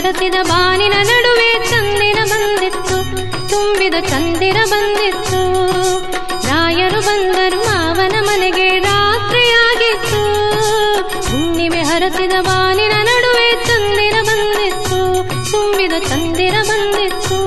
ಹರಸಿದ ಬಾನಿನ ನಡುವೆ ಚಂದಿರ ಬಂದಿತ್ತು ತುಂಬಿದ ಚಂದಿರ ಬಂದಿತ್ತು ರಾಯರು ಬಂದರು ಮಾವನ ಮನೆಗೆ ರಾತ್ರಿಯಾಗಿತ್ತು ಹುಣ್ಣಿಮೆ ಹರಸಿದ ಬಾನಿನ ನಡುವೆ ಚಂದಿರ ಬಂದಿತ್ತು ತುಂಬಿದ ಚಂದಿರ ಬಂದಿತ್ತು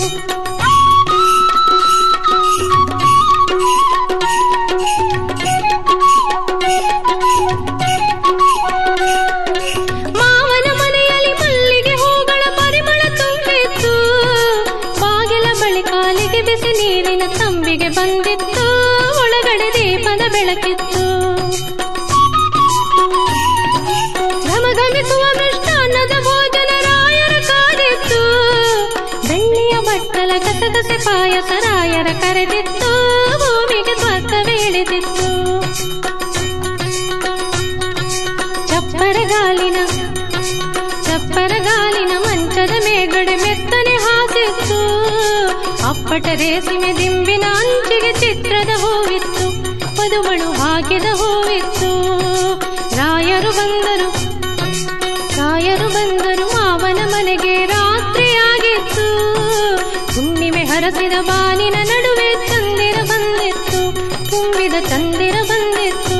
ಮಾವನ ಮನೆಯಲ್ಲಿ ಮಲ್ಲಿಗೆ ಹೂಗಳ ಪರಿಮಳ ತುಂಬಿತ್ತು ಬಾಗಿಲ ಬಳಿ ಕಾಲಿಗೆ ಬಿಸಿ ನೀರಿನ ತಂಬಿಗೆ ಬಂದಿತ್ತು ಒಳಗಡೆ ದೀಪದ ಬೆಳಕಿತ್ತು ಘಮಘಮಿಸುವ ಮೃಷ್ಟಾನ್ನದ ಭೋಜನ ರಾಯರ ಕಾದಿತ್ತು ಬೆಳ್ಳಿಯ ಬಟ್ಟಲ ಗಸಗಸೆ ಪಾಯಸ ರಾಯರ ಕರೆದಿತ್ತು ಭೂಮಿಗೆ ಸ್ವರ್ಗವೇ ಇಳಿದಿತ್ತು ಚಪ್ಪರ ಗಾಲಿನ ಚಪ್ಪರ ಗಾಲಿನ ಮಂಚದ ಮೇಗಡೆ ಮೆತ್ತನೆ ಹಾಸಿತ್ತು ಅಪ್ಪಟ ರೇಸಿಮೆ ದಿಂಬಿನ ಅಂಚಿಗೆ ಚಿತ್ರದ ಹೂವಿತ್ತು ಪದುಮಳು ಹಾಕಿದ ಹೂವಿತ್ತು ರಾಯರು ಬಂದರು ರಾಯರು ಬಂದರು ಮಾವನ ಮನೆಗೆ ರಾತ್ರಿಯಾಗಿತ್ತು ಹುಣ್ಣಿಮೆ ಹರಸಿದ ಬಾನಿನ ನಡುವೆ ಚಂದಿರ ಬಂದಿತ್ತು ತುಂಬಿದ ಚಂದಿರ ಬಂದಿತ್ತು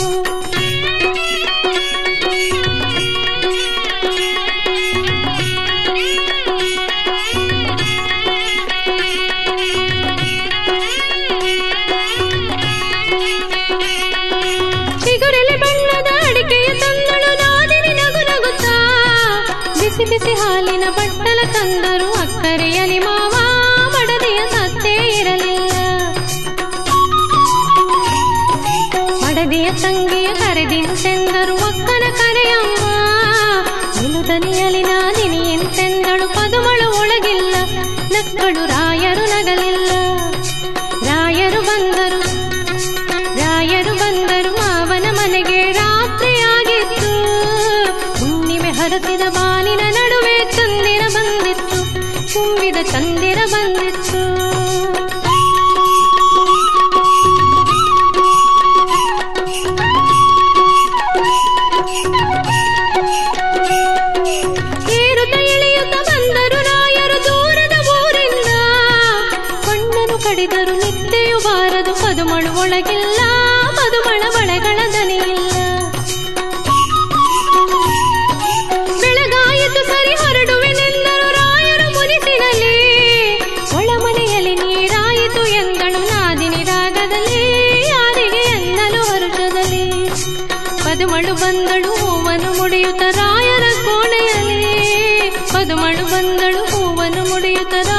ಚಿಗುರೆಲೆ ಬಣ್ಣದ ಅಡಿಕೆಯ ತಂದಳು ನಾದಿನಿ ನಗು ನಗುತ್ತಾ ಬಿಸಿ ಬಿಸಿ ಹಾಲಿನ ಬಟ್ಟಲ ತಂದರು ಅಕ್ಕರೆಯಲಿ ಮಾವ ಮಡದಿಯ ಸತ್ತೇ ಇರಲಿಲ್ಲ ಮಡದಿಯ ತಂಗಿಯ ಕರೆದಿಂತೆಂದರು ಅಕ್ಕನ ಕರೆಯಮ್ಮ ನಿಲುದನಿಯಲಿ ನಾದಿನಿ ಎಂತೆಂದಳು ಪದುಮಳು ಒಳಗಿಲ್ಲ ನಕ್ಕಳು ರಾಯರು ನಗಲಿಲ್ಲ ರಾಯರು ಬಂದರು ರಾಯರು ಬಂದರು ಮಾವನ ಮನೆಗೆ ರಾತ್ರಿಯಾಗಿತ್ತು ಹುಣ್ಣಿಮೆ ಹರಸಿದ ಬಾನಿನ ನಡುವೆ ಚಂದಿರ ಬಂದಿತ್ತು ತುಂಬಿದ ಚಂದಿರ ಬಂದಿತ್ತು ಏರುತ್ತ ಇಳಿಯುತ್ತ ಬಂದರು ರಾಯರು ದೂರದ ಊರಿಂದ ಕಣ್ಣನು ಕಡಿದರು ನಿದ್ದೆಯು ಬಾರದು ಪದುಮಳು ಒಳಗಿಲ್ಲ ಪದುಮಳ ಬಳೆಗಳ ದನಿಯಿಲ್ಲ ಬೆಳಗಾಯಿತು ಸರಿ ಹೊರಡುವೆನೆಂದರು ರಾಯರು ಮುನಿಸಿನಲ್ಲಿ ಒಳಮನೆಯಲ್ಲಿ ನೀರಾಯಿತು ಎಂದಳು ನಾದಿನಿ ರಾಗದಲ್ಲಿ ಯಾರಿಗೆ ಎನ್ನಲು ಹರುಷದಲ್ಲಿ ಪದುಮಳು ಬಂದಳು ಹೂವನ್ನು ಮುಡಿಯುತ್ತ ರಾಯರ ಕೋಣೆಯಲ್ಲಿ ಪದುಮಳು ಬಂದಳು ಹೂವನ್ನು ಮುಡಿಯುತ್ತ